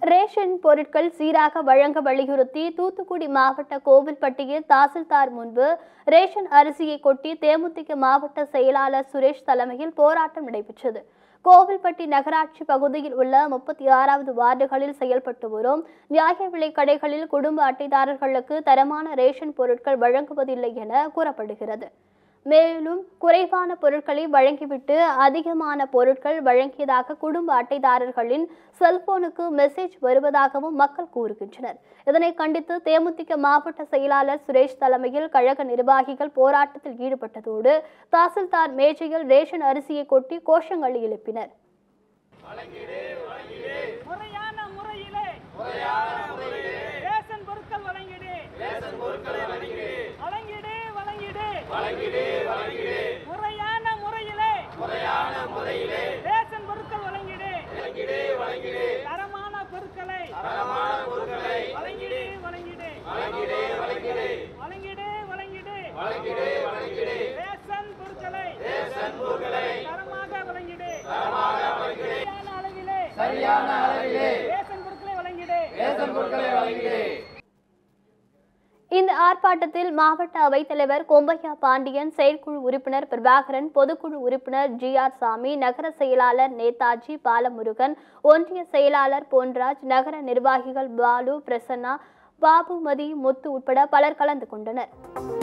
ration பொருட்கள் சீராக வழங்க வலியுறுத்தி தூத்துக்குடி மாவட்ட கோவில்பட்டியில் தாசில்தார் முன்பு ரேஷன் அரிசியை கொட்டி தேமுதிக மாவட்ட செயலாளர் சுரேஷ் தலைமையில் போராட்டம் நடைபெற்றது கோவில்பட்டி நகராட்சி பகுதியில் உள்ள முப்பத்தி ஆறாவது வார்டுகளில் செயல்பட்டு வரும் நியாய விலை கடைகளில் குடும்ப அட்டைதாரர்களுக்கு தரமான ரேஷன் பொருட்கள் வழங்குவதில்லை என கூறப்படுகிறது மேலும் குறைவான பொருட்களை வழங்கிவிட்டு அதிகமான பொருட்கள் வழங்கியதாக குடும்ப அட்டைதாரர்களின் செல்போனுக்கு மெசேஜ் வருவதாகவும் மக்கள் கூறுகின்றனர் இதனை கண்டித்து தேமுதிக மாவட்ட செயலாளர் சுரேஷ் தலைமையில் கழக நிர்வாகிகள் போராட்டத்தில் ஈடுபட்டதோடு தாசில்தார் மேஜையில் ரேஷன் அரிசியை கொட்டி கோஷங்களை எழுப்பினர் முறையான முறையிலே முறையான முறையிலே ரேஷன் பொருட்கள் வழங்கிடு ரேஷன் பொருட்களை வழங்கிடு வழங்கிடு வழங்கிடு வழங்கிடு வழங்கிடு முறையான முறையிலே முறையான முறையிலே ரேஷன் பொருட்கள் வழங்கிடு வழங்கிடு வழங்கிடு தரமான பொருட்களை தரமான பொருட்களை வழங்கிடு வழங்கிடு வழங்கிடு வழங்கிடு வழங்கிடு வழங்கிடு வழங்கிடு வழங்கிடு ரேஷன் பொருட்களை ரேஷன் பொருட்களை தரமாக வழங்கிடு தரமாக வழங்கிடு சரியான அளவிலே சரியான அளவிலே ரேஷன் பொருட்களை வழங்கிடு ரேஷன் பொருட்களை வழங்கிடு இந்த ஆர்ப்பாட்டத்தில் மாவட்ட அவைத்தலைவர் கொம்பையா பாண்டியன் செயற்குழு உறுப்பினர் பிரபாகரன் பொதுக்குழு உறுப்பினர் ஜி ஆர் சாமி நகர செயலாளர் நேதாஜி பாலமுருகன் ஒன்றிய செயலாளர் பொன்ராஜ் நகர நிர்வாகிகள் பாலு பிரசன்னா பாபுமதி முத்து உட்பட பலர் கலந்து கொண்டனர்